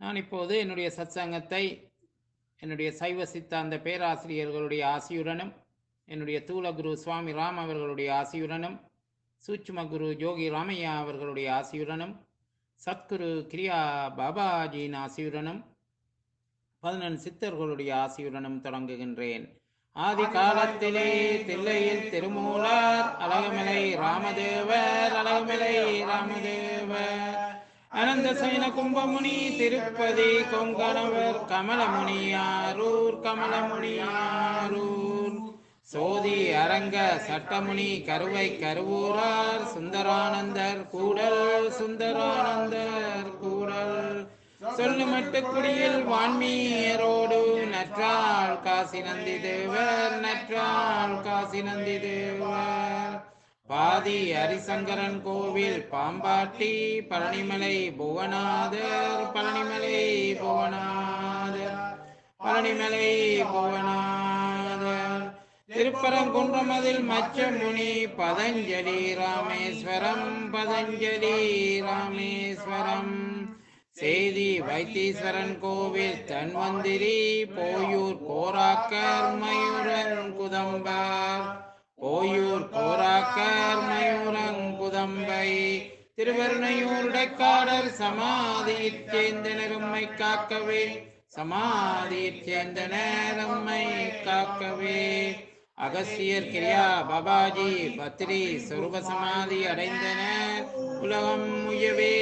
நான் இப்போது என்னுடைய சத்சங்கத்தை என்னுடைய சைவ சித்தாந்த பேராசிரியர்களுடைய ஆசியுடனும் என்னுடைய தூலகுரு சுவாமி ராம் அவர்களுடைய ஆசியுடனும் சூட்சும குரு ஜோகி ராமையா அவர்களுடைய ஆசியுடனும் சத்குரு கிரியா பாபாஜியின் ஆசியுடனும் பதினெண் சித்தர்களுடைய ஆசியுடனும் தொடங்குகின்றேன் ஆதி காலத்திலே தில்லையில் திருமூலர் அழகுமலை ராமதேவர் அழகுமலை ராமதேவர் அனந்த சைன கும்பமுனி திருப்பதி கொங்கணவர் கமலமுனி ஆரூர் கமலமுனி ஆரூர் சோதி அரங்க சட்டமுனி கருவை கருவூரார் சுந்தரானந்தர் கூடல் சுந்தரானந்தர் கூடல் சொல்லுமட்டு குடியில் வான்மீரோடு நற்றாள் காசி நந்தி தேவர் நற்றாள் காசி நந்தி தேவர் பாதி ஹரிசங்கரன் கோவில் பாம்பாட்டி பழனிமலை புவனாதர் பழனிமலை புவனாதர் பழனிமலை புவனாதர் திருப்பரங்குன்றமதில் மச்சமுனி பதஞ்சலி ராமேஸ்வரம் பதஞ்சலி ராமேஸ்வரம் செய்தி வைத்தீஸ்வரன் கோவில் தன்வந்திரி போயூர் கோராக்கர் மயூரன் குதம்பார் போயூர் கோராக்கர் மயூரன் குதம்பை திருவருணையூர் இடைக்காடர் சமாதியிற் சேர்ந்தனர் உம்மை காக்கவே சமாதியிற் சேர்ந்தனர் உம்மை காக்கவே அகஸ்தியர் கிரியா பாபாஜி பத்ரி சொருப சமாதி அடைந்தனர் உலகம் முயவே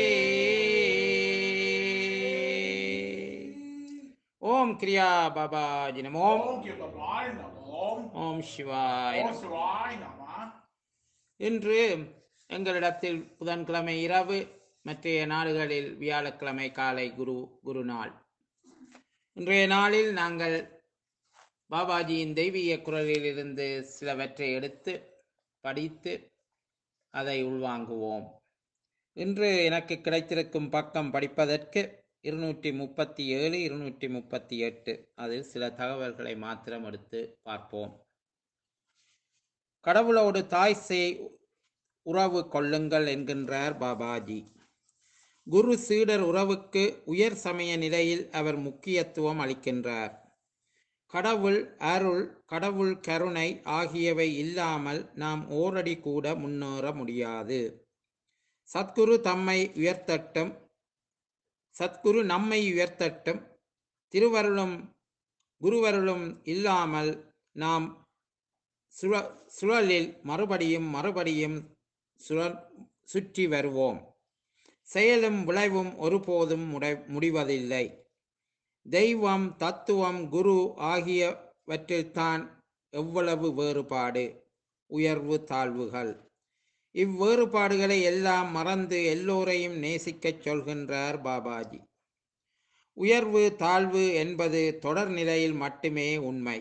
ஓம் கிரியா பாபாஜி நமோ ஓம் கிருபாய் நமோம் ஓம் சிவாய் ஓம் சிவாய் நம இன்று எங்களிடத்தில் புதன்கிழமை இரவு மற்றைய நாடுகளில் வியாழக்கிழமை காலை குரு குரு நாள் இன்றைய நாளில் நாங்கள் பாபாஜியின் தெய்வீக குரலிலிருந்து சிலவற்றை எடுத்து படித்து அதை உள்வாங்குவோம் இன்று எனக்கு கிடைத்திருக்கும் பக்கம் படிப்பதற்கு இருநூற்றி முப்பத்தி ஏழு இருநூற்றி முப்பத்தி எட்டு அதில் சில தகவல்களை மாத்திரம் எடுத்து பார்ப்போம் கடவுளோடு தாய் சேய் உறவு கொள்ளுங்கள் என்கின்றார் பாபாஜி குரு சீடர் உறவுக்கு உயர் சமய நிலையில் அவர் முக்கியத்துவம் அளிக்கின்றார் கடவுள் அருள் கடவுள் கருணை ஆகியவை இல்லாமல் நாம் ஓரடி கூட முன்னேற முடியாது சத்குரு தம்மை உயர்த்தட்டும் சத்குரு நம்மை உயர்த்தட்டும் திருவருளும் குருவருளும் இல்லாமல் நாம் சுழ சுழலில் மறுபடியும் மறுபடியும் சுழல் சுற்றி வருவோம் செயலும் விளைவும் ஒருபோதும் முடை முடிவதில்லை தெய்வம் தத்துவம் குரு ஆகியவற்றில்தான் எவ்வளவு வேறுபாடு உயர்வு தாழ்வுகள் இவ்வேறுபாடுகளை எல்லாம் மறந்து எல்லோரையும் நேசிக்கச் சொல்கின்றார் பாபாஜி உயர்வு தாழ்வு என்பது தொடர் நிலையில் மட்டுமே உண்மை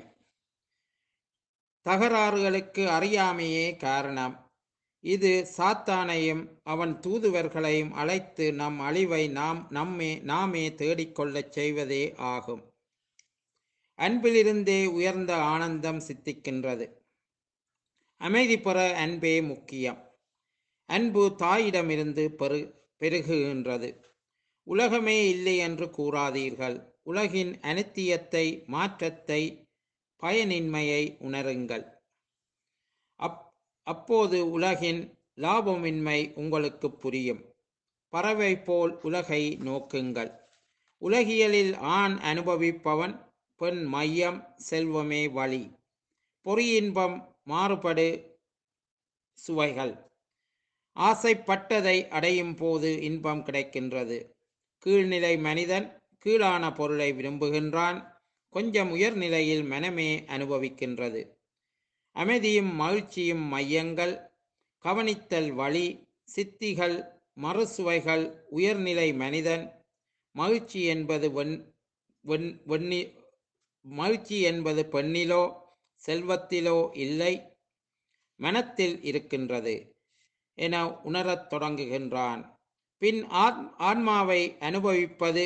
தகராறுகளுக்கு அறியாமையே காரணம் இது சாத்தானையும் அவன் தூதுவர்களையும் அழைத்து நம் அழிவை நாம் நம்மே நாமே தேடிக்கொள்ளச் செய்வதே ஆகும் அன்பிலிருந்தே உயர்ந்த ஆனந்தம் சித்திக்கின்றது அமைதி பெற அன்பே முக்கியம் அன்பு தாயிடமிருந்து பெரு பெருகுகின்றது உலகமே இல்லை என்று கூறாதீர்கள் உலகின் அனித்தியத்தை மாற்றத்தை பயனின்மையை உணருங்கள் அப் அப்போது உலகின் லாபமின்மை உங்களுக்கு புரியும் பறவை போல் உலகை நோக்குங்கள் உலகியலில் ஆண் அனுபவிப்பவன் பெண் மையம் செல்வமே வழி பொறியின்பம் மாறுபடு சுவைகள் ஆசைப்பட்டதை அடையும் போது இன்பம் கிடைக்கின்றது கீழ்நிலை மனிதன் கீழான பொருளை விரும்புகின்றான் கொஞ்சம் உயர்நிலையில் மனமே அனுபவிக்கின்றது அமைதியும் மகிழ்ச்சியும் மையங்கள் கவனித்தல் வழி சித்திகள் மறுசுவைகள் உயர்நிலை மனிதன் மகிழ்ச்சி என்பது வெண் வெண் வெண்ணி மகிழ்ச்சி என்பது பெண்ணிலோ செல்வத்திலோ இல்லை மனத்தில் இருக்கின்றது என உணரத் தொடங்குகின்றான் பின் ஆத் ஆன்மாவை அனுபவிப்பது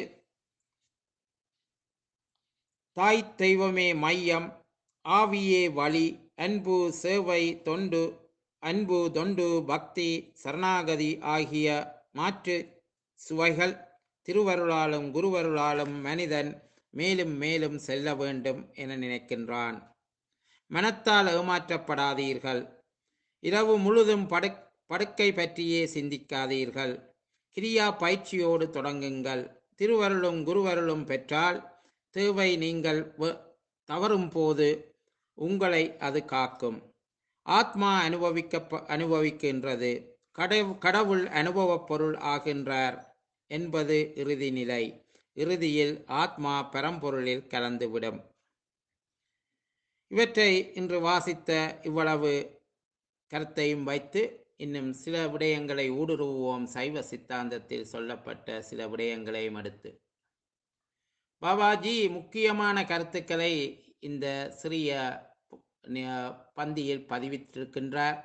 தாய் தெய்வமே மையம் ஆவியே வழி அன்பு சேவை தொண்டு அன்பு தொண்டு பக்தி சரணாகதி ஆகிய மாற்று சுவைகள் திருவருளாலும் குருவருளாலும் மனிதன் மேலும் மேலும் செல்ல வேண்டும் என நினைக்கின்றான் மனத்தால் ஏமாற்றப்படாதீர்கள் இரவு முழுதும் படு படுக்கை பற்றியே சிந்திக்காதீர்கள் கிரியா பயிற்சியோடு தொடங்குங்கள் திருவருளும் குருவருளும் பெற்றால் தேவை நீங்கள் வ- தவறும் போது உங்களை அது காக்கும் ஆத்மா அனுபவிக்க அனுபவிக்கின்றது கடவு- கடவுள் அனுபவப் பொருள் ஆகின்றார் என்பது இறுதி நிலை இறுதியில் ஆத்மா பரம்பொருளில் கலந்துவிடும் இவற்றை இன்று வாசித்த இவ்வளவு கருத்தையும் வைத்து இன்னும் சில விடயங்களை ஊடுருவுவோம் சைவ சித்தாந்தத்தில் சொல்லப்பட்ட சில விடயங்களையும் அடுத்து பாபாஜி முக்கியமான கருத்துக்களை இந்த சிறிய நி- பந்தியில் பதிவிட்டிருக்கின்றார்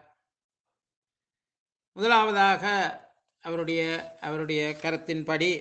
முதலாவதாக அவருடைய அவருடைய கருத்தின்படி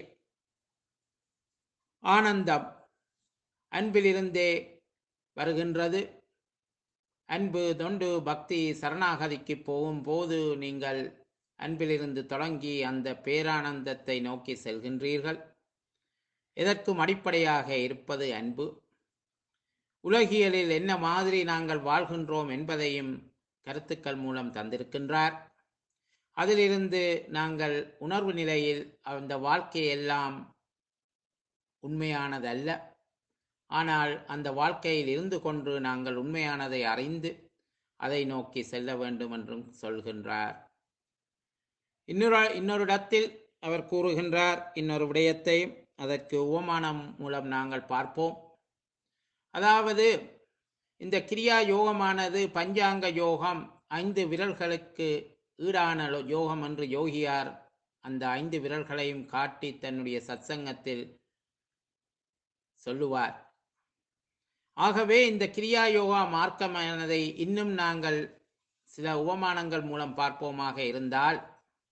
ஆனந்தம் அன்பிலிருந்தே வருகின்றது அன்பு தொண்டு பக்தி சரணாகதிக்கு போகும்போது நீங்கள் அன்பிலிருந்து தொடங்கி அந்த பேரானந்தத்தை நோக்கி செல்கின்றீர்கள் எதற்கும் அடிப்படையாக இருப்பது அன்பு உலகியலில் என்ன மாதிரி நாங்கள் வாழ்கின்றோம் என்பதையும் கருத்துக்கள் மூலம் தந்திருக்கின்றார் அதிலிருந்து நாங்கள் உணர்வு நிலையில் அந்த வாழ்க்கையெல்லாம் உண்மையானதல்ல ஆனால் அந்த வாழ்க்கையில் இருந்து கொண்டு நாங்கள் உண்மையானதை அறிந்து அதை நோக்கி செல்ல வேண்டும் என்றும் சொல்கின்றார் இன்னொரு இன்னொரு இடத்தில் அவர் கூறுகின்றார் இன்னொரு விடயத்தையும் அதற்கு உவமானம் மூலம் நாங்கள் பார்ப்போம் அதாவது இந்த கிரியா யோகமானது பஞ்சாங்க யோகம் ஐந்து விரல்களுக்கு ஈடான லோ- யோகம் என்று யோகியார் அந்த ஐந்து விரல்களையும் காட்டி தன்னுடைய சத்சங்கத்தில் சொல்லுவார் ஆகவே இந்த கிரியா யோகா மார்க்கமானதை இன்னும் நாங்கள் சில உபமானங்கள் மூலம் பார்ப்போமாக இருந்தால்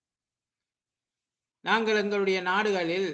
நாங்கள் எங்களுடைய நாடுகளில்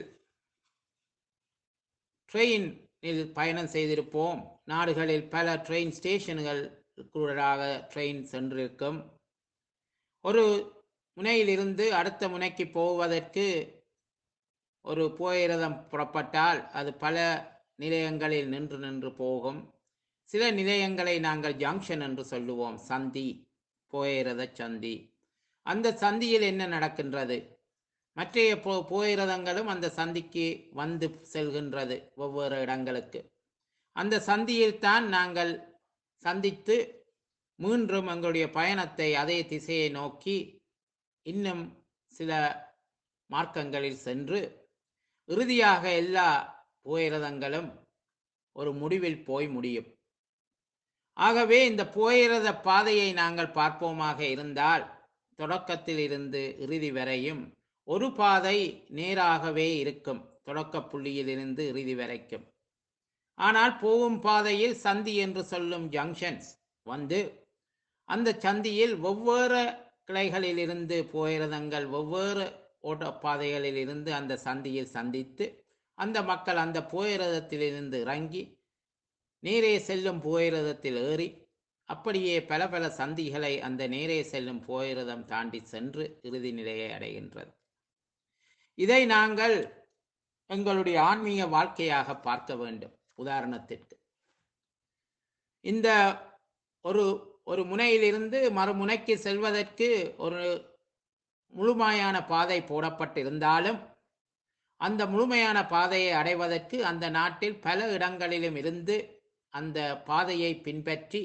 ட்ரெயினில் பயணம் செய்திருப்போம் நாடுகளில் பல ட்ரெயின் ஸ்டேஷன்கள் கூடாக ட்ரெயின் சென்றிருக்கும் ஒரு முனையிலிருந்து அடுத்த முனைக்கு போவதற்கு ஒரு போயிரதம் புறப்பட்டால் அது பல நிலையங்களில் நின்று நின்று போகும் சில நிலையங்களை நாங்கள் ஜங்ஷன் என்று சொல்லுவோம் சந்தி போயிரத சந்தி அந்த சந்தியில் என்ன நடக்கின்றது மற்றைய போ போயிரதங்களும் அந்த சந்திக்கு வந்து செல்கின்றது ஒவ்வொரு இடங்களுக்கு அந்த சந்தியில் தான் நாங்கள் சந்தித்து மீண்டும் எங்களுடைய பயணத்தை அதே திசையை நோக்கி இன்னும் சில மார்க்கங்களில் சென்று இறுதியாக எல்லா போயிரதங்களும் ஒரு முடிவில் போய் முடியும் ஆகவே இந்த போயிரத பாதையை நாங்கள் பார்ப்போமாக இருந்தால் தொடக்கத்தில் இருந்து இறுதி வரையும் ஒரு பாதை நேராகவே இருக்கும் தொடக்க புள்ளியிலிருந்து இறுதி வரைக்கும் ஆனால் போகும் பாதையில் சந்தி என்று சொல்லும் ஜங்ஷன்ஸ் வந்து அந்த சந்தியில் ஒவ்வொரு கிளைகளிலிருந்து போயிரதங்கள் ஒவ்வொரு ஓட்டப்பாதைகளில் இருந்து அந்த சந்தியில் சந்தித்து அந்த மக்கள் அந்த போயிரதத்திலிருந்து இறங்கி நேரே செல்லும் போயிரதத்தில் ஏறி அப்படியே பல பல சந்திகளை அந்த நேரே செல்லும் போயிரதம் தாண்டி சென்று இறுதி நிலையை அடைகின்றது இதை நாங்கள் எங்களுடைய ஆன்மீக வாழ்க்கையாக பார்க்க வேண்டும் உதாரணத்திற்கு இந்த ஒரு ஒரு முனையிலிருந்து மறுமுனைக்கு செல்வதற்கு ஒரு முழுமையான பாதை போடப்பட்டிருந்தாலும் அந்த முழுமையான பாதையை அடைவதற்கு அந்த நாட்டில் பல இடங்களிலும் இருந்து அந்த பாதையை பின்பற்றி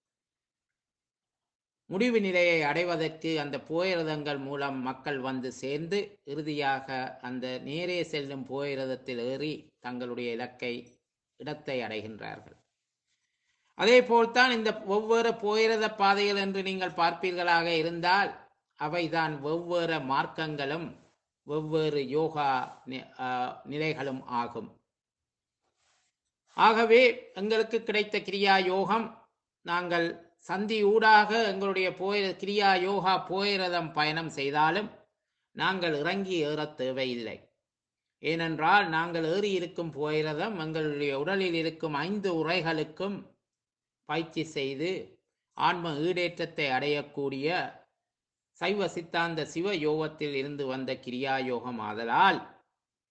முடிவு நிலையை அடைவதற்கு அந்த போயிரதங்கள் மூலம் மக்கள் வந்து சேர்ந்து இறுதியாக அந்த நேரே செல்லும் போயிரதத்தில் ஏறி தங்களுடைய இலக்கை இடத்தை அடைகின்றார்கள் அதே போல்தான் இந்த ஒவ்வொரு போயிரத பாதைகள் என்று நீங்கள் பார்ப்பீர்களாக இருந்தால் அவைதான் வெவ்வேறு மார்க்கங்களும் வெவ்வேறு யோகா நி- ஆ, நிலைகளும் ஆகும் ஆகவே எங்களுக்கு கிடைத்த கிரியா யோகம் நாங்கள் சந்தி ஊடாக எங்களுடைய போய கிரியா யோகா போயிரதம் பயணம் செய்தாலும் நாங்கள் இறங்கி ஏறத் தேவையில்லை ஏனென்றால் நாங்கள் ஏறி இருக்கும் போயிரதம் எங்களுடைய உடலில் இருக்கும் ஐந்து உரைகளுக்கும் பயிற்சி செய்து ஆன்ம ஈடேற்றத்தை அடையக்கூடிய சைவ சித்தாந்த சிவ யோகத்தில் இருந்து வந்த கிரியா யோகம் ஆதலால்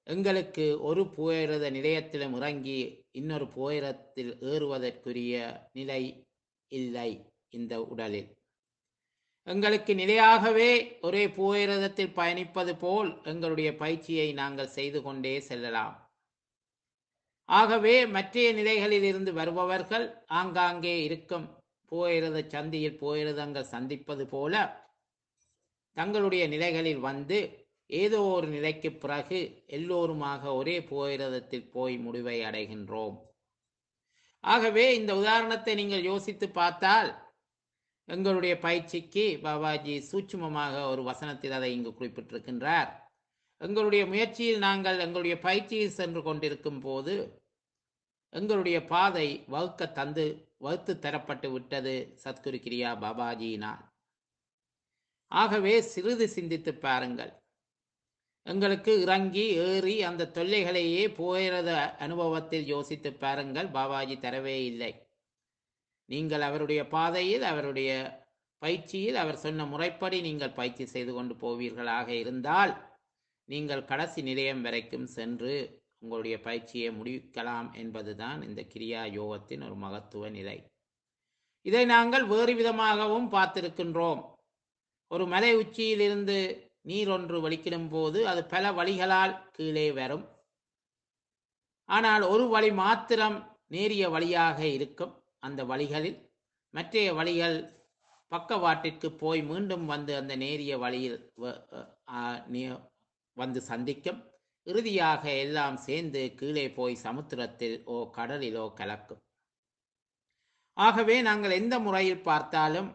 எங்களுக்கு ஒரு புகையிரத நிலையத்திலும் இறங்கி இன்னொரு புகையிரத்தில் ஏறுவதற்குரிய நிலை இல்லை இந்த உடலில் எங்களுக்கு நிலையாகவே ஒரே புகையிரதத்தில் பயணிப்பது போல் எங்களுடைய பயிற்சியை நாங்கள் செய்து கொண்டே செல்லலாம் ஆகவே மற்ற நிலைகளில் இருந்து வருபவர்கள் ஆங்காங்கே இருக்கும் புகையிரத சந்தியில் புகையிரதங்கள் சந்திப்பது போல தங்களுடைய நிலைகளில் வந்து ஏதோ ஒரு நிலைக்கு பிறகு எல்லோருமாக ஒரே புகையிரதத்தில் போய் முடிவை அடைகின்றோம் ஆகவே இந்த உதாரணத்தை நீங்கள் யோசித்து பார்த்தால் எங்களுடைய பயிற்சிக்கு பாபாஜி சூட்சுமமாக ஒரு வசனத்தில் அதை இங்கு குறிப்பிட்டிருக்கின்றார் எங்களுடைய முயற்சியில் நாங்கள் எங்களுடைய பயிற்சியில் சென்று கொண்டிருக்கும் போது எங்களுடைய பாதை வகுக்க தந்து வகுத்து தரப்பட்டு விட்டது சத்குரு கிரியா பாபாஜியினால் ஆகவே சிறிது சிந்தித்து பாருங்கள் எங்களுக்கு இறங்கி ஏறி அந்த தொல்லைகளையே போகிறத அனுபவத்தில் யோசித்து பாருங்கள் பாபாஜி தரவே இல்லை நீங்கள் அவருடைய பாதையில் அவருடைய பயிற்சியில் அவர் சொன்ன முறைப்படி நீங்கள் பயிற்சி செய்து கொண்டு போவீர்களாக இருந்தால் நீங்கள் கடைசி நிலையம் வரைக்கும் சென்று உங்களுடைய பயிற்சியை முடிக்கலாம் என்பதுதான் இந்த கிரியா யோகத்தின் ஒரு மகத்துவ நிலை இதை நாங்கள் வேறு விதமாகவும் பார்த்திருக்கின்றோம் ஒரு மலை உச்சியிலிருந்து நீர் ஒன்று வலிக்கிடும் போது அது பல வழிகளால் கீழே வரும் ஆனால் ஒரு வழி மாத்திரம் நேரிய வழியாக இருக்கும் அந்த வழிகளில் மற்ற வழிகள் பக்கவாட்டிற்கு போய் மீண்டும் வந்து அந்த நேரிய வழியில் வ- ஆ, நே- வந்து சந்திக்கும் இறுதியாக எல்லாம் சேர்ந்து கீழே போய் சமுத்திரத்தில் ஓ கடலிலோ கலக்கும் ஆகவே நாங்கள் எந்த முறையில் பார்த்தாலும்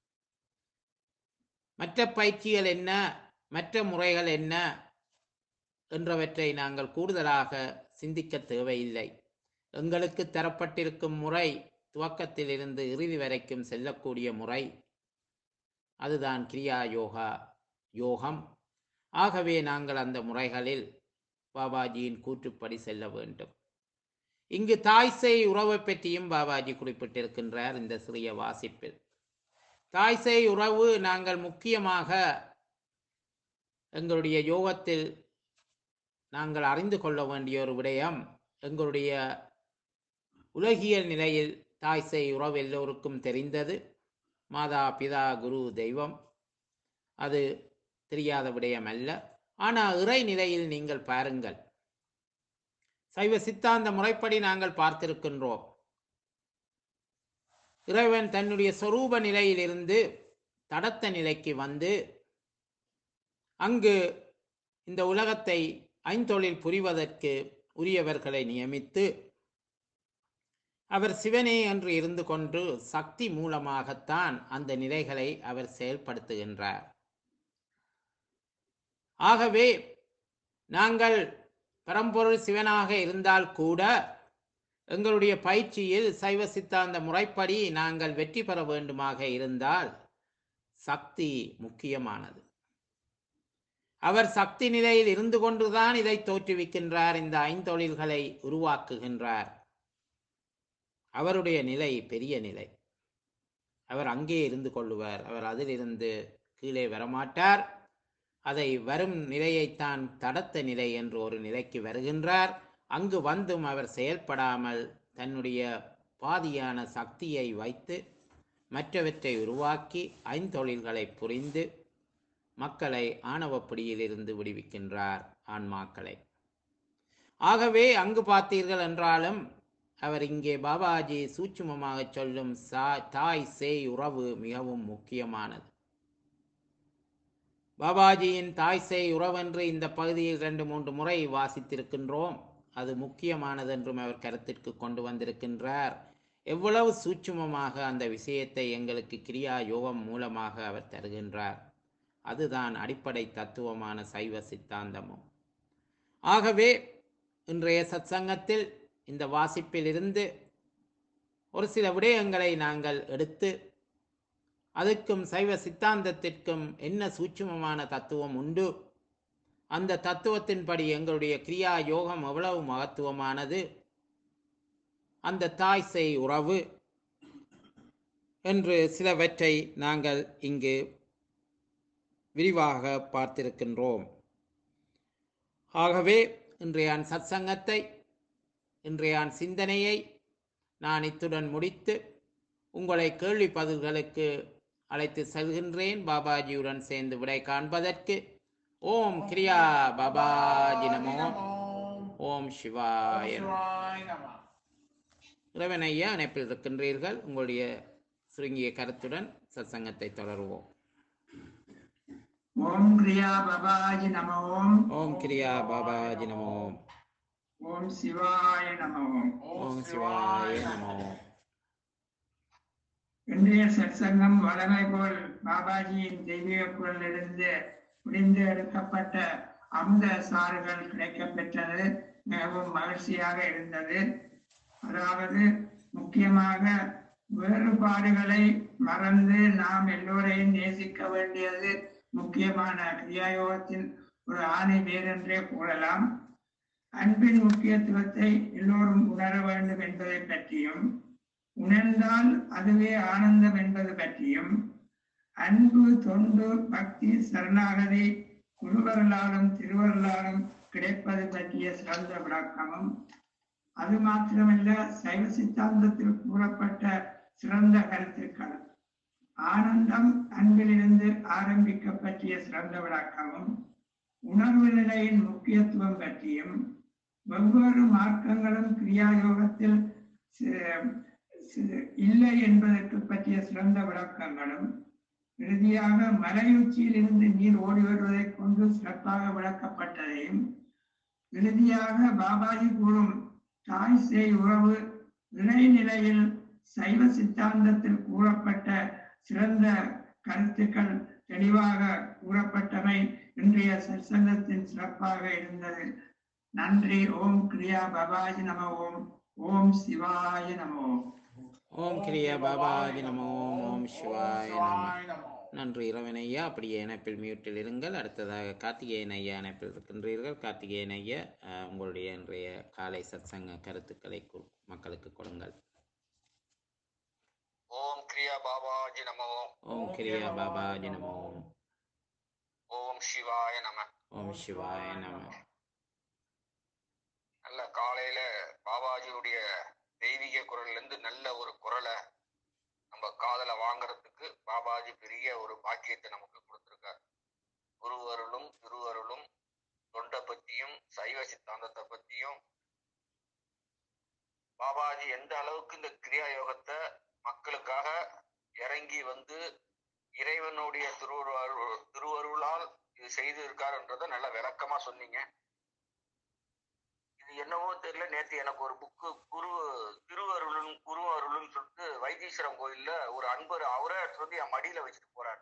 மற்ற பயிற்சிகள் என்ன மற்ற முறைகள் என்ன என்றவற்றை நாங்கள் கூடுதலாக சிந்திக்க தேவையில்லை எங்களுக்கு தரப்பட்டிருக்கும் முறை துவக்கத்திலிருந்து இறுதி வரைக்கும் செல்லக்கூடிய முறை அதுதான் கிரியா யோகா யோகம் ஆகவே நாங்கள் அந்த முறைகளில் பாபாஜியின் கூற்றுப்படி செல்ல வேண்டும் இங்கு தாய் சேய் உறவை பற்றியும் பாபாஜி குறிப்பிட்டிருக்கின்றார் இந்த சிறிய வாசிப்பில் தாய் சேய் உறவு நாங்கள் முக்கியமாக எங்களுடைய யோகத்தில் நாங்கள் அறிந்து கொள்ள வேண்டிய ஒரு விடயம் எங்களுடைய உலகியல் நிலையில் தாய் சேய் உறவு எல்லோருக்கும் தெரிந்தது மாதா பிதா குரு தெய்வம் அது தெரியாத விடயம் அல்ல ஆனால் இறை நிலையில் நீங்கள் பாருங்கள் சைவ சித்தாந்த முறைப்படி நாங்கள் பார்த்திருக்கின்றோம் இறைவன் தன்னுடைய சொரூப நிலையிலிருந்து தடத்த நிலைக்கு வந்து அங்கு இந்த உலகத்தை ஐந்தொழில் புரிவதற்கு உரியவர்களை நியமித்து அவர் சிவனே என்று இருந்து கொண்டு சக்தி மூலமாகத்தான் அந்த நிலைகளை அவர் செயல்படுத்துகின்றார் ஆகவே நாங்கள் பரம்பொருள் சிவனாக இருந்தால் கூட எங்களுடைய பயிற்சியில் சைவ சித்தாந்த முறைப்படி நாங்கள் வெற்றி பெற வேண்டுமாக இருந்தால் சக்தி முக்கியமானது அவர் சக்தி நிலையில் இருந்து கொண்டுதான் இதை தோற்றுவிக்கின்றார் இந்த ஐந்தொழில்களை உருவாக்குகின்றார் அவருடைய நிலை பெரிய நிலை அவர் அங்கே இருந்து கொள்ளுவார் அவர் அதிலிருந்து கீழே வரமாட்டார் அதை வரும் நிலையைத்தான் தடத்த நிலை என்று ஒரு நிலைக்கு வருகின்றார் அங்கு வந்தும் அவர் செயல்படாமல் தன்னுடைய பாதியான சக்தியை வைத்து மற்றவற்றை உருவாக்கி ஐந்தொழில்களை புரிந்து மக்களை ஆணவப்பிடியிலிருந்து விடுவிக்கின்றார் ஆன்மாக்களை ஆகவே அங்கு பார்த்தீர்கள் என்றாலும் அவர் இங்கே பாபாஜி சூட்சுமமாக சொல்லும் சா தாய் சேய் உறவு மிகவும் முக்கியமானது பாபாஜியின் தாய் சேய் உறவென்று இந்த பகுதியில் ரெண்டு மூன்று முறை வாசித்திருக்கின்றோம் அது முக்கியமானது என்றும் அவர் கருத்திற்கு கொண்டு வந்திருக்கின்றார் எவ்வளவு சூட்சுமமாக அந்த விஷயத்தை எங்களுக்கு கிரியா யோகம் மூலமாக அவர் தருகின்றார் அதுதான் அடிப்படை தத்துவமான சைவ சித்தாந்தமும் ஆகவே இன்றைய சத்சங்கத்தில் இந்த வாசிப்பில் இருந்து ஒரு சில விடயங்களை நாங்கள் எடுத்து அதுக்கும் சைவ சித்தாந்தத்திற்கும் என்ன சூட்சுமமான தத்துவம் உண்டு அந்த தத்துவத்தின்படி எங்களுடைய கிரியா யோகம் எவ்வளவு மகத்துவமானது அந்த தாய் செய் உறவு என்று சிலவற்றை நாங்கள் இங்கு விரிவாக பார்த்திருக்கின்றோம் ஆகவே இன்றையான் சத்சங்கத்தை இன்றையான் சிந்தனையை நான் இத்துடன் முடித்து உங்களை கேள்வி பதில்களுக்கு அழைத்து செல்கின்றேன் பாபாஜியுடன் சேர்ந்து விடை காண்பதற்கு ஓம் கிரியா பாபாஜி நமோ ஓம் சிவாய நமோ. சிவாய நம இறைவன் ஐயா இணைப்பில் இருக்கின்றீர்கள் உங்களுடைய சுருங்கிய கருத்துடன் சத்சங்கத்தை தொடருவோம் ஓம் கிரியா பபாஜி நம ஓம் ஓம் கிரியா பாபாஜி நமோ ஓம் சிவாய நம ஓம் ஓம் சிவாய நமோ இன்றைய சற்சங்கம் வளமை போல் பாபாஜியின் தெய்வீக குரலிலிருந்து முடிந்து எடுக்கப்பட்ட அமுத சாறுகள் கிடைக்கப் பெற்றது மிகவும் மகிழ்ச்சியாக இருந்தது அதாவது முக்கியமாக வேறுபாடுகளை மறந்து நாம் எல்லோரையும் நேசிக்க வேண்டியது முக்கியமான கிரியாயோகத்தின் ஒரு ஆணை வேறென்றே கூறலாம் அன்பின் முக்கியத்துவத்தை எல்லோரும் உணர வேண்டும் என்பதை பற்றியும் உணர்ந்தால் அதுவே ஆனந்தம் என்பது பற்றியும் அன்பு தொண்டு பக்தி சரணாகதி குருவர்களாலும் திருவர்களாலும் கிடைப்பது பற்றிய சிறந்த விளக்கமும் அது மாத்திரமல்ல சைவ சித்தாந்தத்தில் கூறப்பட்ட சிறந்த கருத்துக்கள் ஆனந்தம் அன்பிலிருந்து ஆரம்பிக்க பற்றிய சிறந்த விளக்கமும் உணர்வு நிலையின் முக்கியத்துவம் பற்றியும் வெவ்வேறு மார்க்கங்களும் கிரியாயோகத்தில் சி- சி- இல்லை என்பதற்கு பற்றிய சிறந்த விளக்கங்களும் இறுதியாக மலையுச்சியில் இருந்து நீர் ஓடி வருவதை கொண்டு சிறப்பாக விளக்கப்பட்டதையும் இறுதியாக பாபாஜி கூறும் தாய் சேய் உறவு இணைநிலையில் சைவ சித்தாந்தத்தில் கூறப்பட்ட சிறந்த கருத்துக்கள் தெளிவாக கூறப்பட்டவை இன்றைய சற்சங்கத்தின் சிறப்பாக இருந்தது நன்றி ஓம் கிரியா பாபாஜி நம ஓம் ஓம் சிவாய நம ஓம் ஓம் கிரியா பாபாஜி நமோ ஓம் சிவாய நமோ சிவாய நமோ நன்றி இறைவன் ஐயா அப்படியே இணைப்பில் மியூட்டில் இருங்கள் அடுத்ததாக கார்த்திகேயன் ஐயா இணைப்பில் இருக்கின்றீர்கள் கார்த்திகேயன் ஐயா அஹ், உங்களுடைய இன்றைய காலை சத்சங்க கருத்துக்களை கு- மக்களுக்கு கொடுங்கள் ஓம் கிரியா பாபாஜி நமோ ஓம் கிரியா பாபாஜி நமோ ஓம் சிவாய நம ஓம் சிவாய நம நல்ல காலையில பாபாஜியுடைய தெய்வீக குரல்ல இருந்து நல்ல ஒரு குரலை நம்ம காதல வாங்குறதுக்கு பாபாஜி பெரிய ஒரு பாக்கியத்தை நமக்கு கொடுத்திருக்கார் குருவருளும் திருவருளும் தொண்டை பத்தியும் சைவ சித்தாந்தத்தை பத்தியும் பாபாஜி எந்த அளவுக்கு இந்த கிரியா யோகத்தை மக்களுக்காக இறங்கி வந்து இறைவனுடைய திருவருள் திருவருளால் இது செய்து இருக்காருன்றத நல்ல விளக்கமா சொன்னீங்க இது என்னவோ தெரியல நேத்து எனக்கு ஒரு புக்கு குரு திருவருளும் குரு அருளும் சொல்லிட்டு வைத்தீஸ்வரம் கோயில்ல ஒரு அன்பர் அவரே எடுத்துட்டு வந்து என் மடியில வச்சுட்டு போறாரு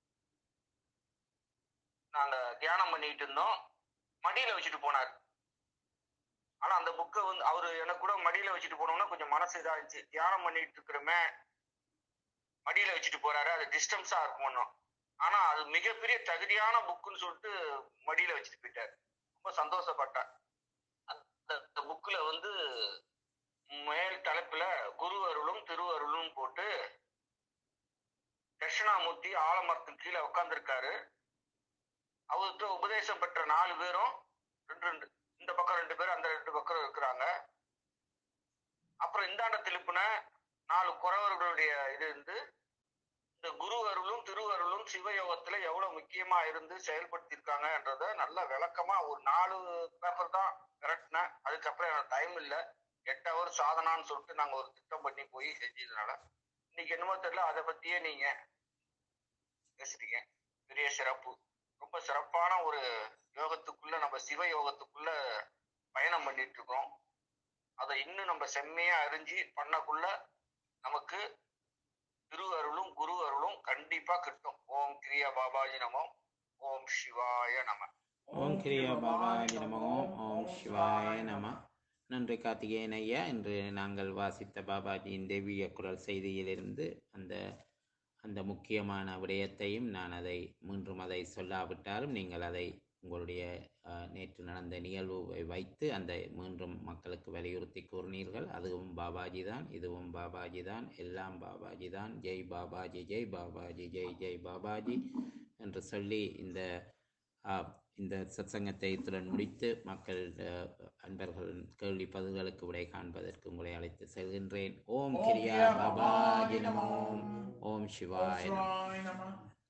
நாங்க தியானம் பண்ணிட்டு இருந்தோம் மடியில வச்சுட்டு போனார் ஆனா அந்த புக்கை வந்து அவரு எனக்கு கூட மடியில வச்சுட்டு போனோம்னா கொஞ்சம் மனசு இதா இருந்துச்சு தியானம் பண்ணிட்டு இருக்கிறோமே மடியில வச்சுட்டு போறாரு அது டிஸ்டன்ஸா இருக்குமோ ஆனா அது மிகப்பெரிய தகுதியான புக்குன்னு சொல்லிட்டு மடியில வச்சுட்டு போயிட்டார் ரொம்ப சந்தோஷப்பட்டேன் அந்த புக்ல வந்து மேல் தலைப்புல குரு அருளும் திரு அருளும் போட்டு தட்சிணாமூர்த்தி ஆலமரத்தின் கீழே உட்கார்ந்திருக்காரு அவர்கிட்ட உபதேசம் பெற்ற நாலு பேரும் ரெண்டு ரெண்டு இந்த பக்கம் ரெண்டு பேரும் அந்த ரெண்டு பக்கம் இருக்கிறாங்க அப்புறம் இந்தாண்ட திருப்பின நாலு குறவர்களுடைய இது இருந்து இந்த குரு அருளும் திரு அருளும் சிவயோகத்துல எவ்வளவு முக்கியமா இருந்து செயல்படுத்தியிருக்காங்கன்றத நல்ல விளக்கமா ஒரு நாலு பேப்பர் தான் விரட்டினேன் அதுக்கப்புறம் எனக்கு டைம் இல்லை எட்டு ஹவர் சாதனான்னு சொல்லிட்டு நாங்க ஒரு திட்டம் பண்ணி போய் செஞ்சதுனால இன்னைக்கு என்னமோ தெரியல அதை பத்தியே நீங்க பேசுறீங்க பெரிய சிறப்பு ரொம்ப சிறப்பான ஒரு யோகத்துக்குள்ள நம்ம சிவ யோகத்துக்குள்ள பயணம் பண்ணிட்டு இருக்கோம் அதை இன்னும் நம்ம செம்மையா அறிஞ்சு பண்ணக்குள்ள நமக்கு திரு அருளும் குரு அருளும் கண்டிப்பா கிட்டும் ஓம் கிரியா பாபாஜி நமோ ஓம் சிவாய நம ஓம் கிரியா பாபாஜி நமோ ஓம் சிவாய நம நன்றி கார்த்திகேயன் ஐயா இன்று நாங்கள் வாசித்த பாபாஜியின் தெய்வீக குரல் செய்தியிலிருந்து அந்த அந்த முக்கியமான விடயத்தையும் நான் அதை மீண்டும் அதை சொல்லாவிட்டாலும் நீங்கள் அதை உங்களுடைய அஹ், நேற்று நடந்த நிகழ்வை வைத்து அந்த மீண்டும் மக்களுக்கு வலியுறுத்தி கூறினீர்கள் அதுவும் பாபாஜி தான் இதுவும் பாபாஜி தான் எல்லாம் பாபாஜி தான் ஜெய் பாபாஜி ஜெய் பாபாஜி ஜெய் ஜெய் பாபாஜி என்று சொல்லி இந்த ஆ, இந்த சத்சங்கத்தை இத்துடன் முடித்து மக்கள் அஹ், அன்பர்கள் கேள்வி பதில்களுக்கு விடை காண்பதற்கு உங்களை அழைத்து செல்கின்றேன் ஓம் ஓம் கிரியா கிரியா பாபாஜி பாபாஜி நமோ நமோ. ஓம் சிவாய நமோ சிவாய நம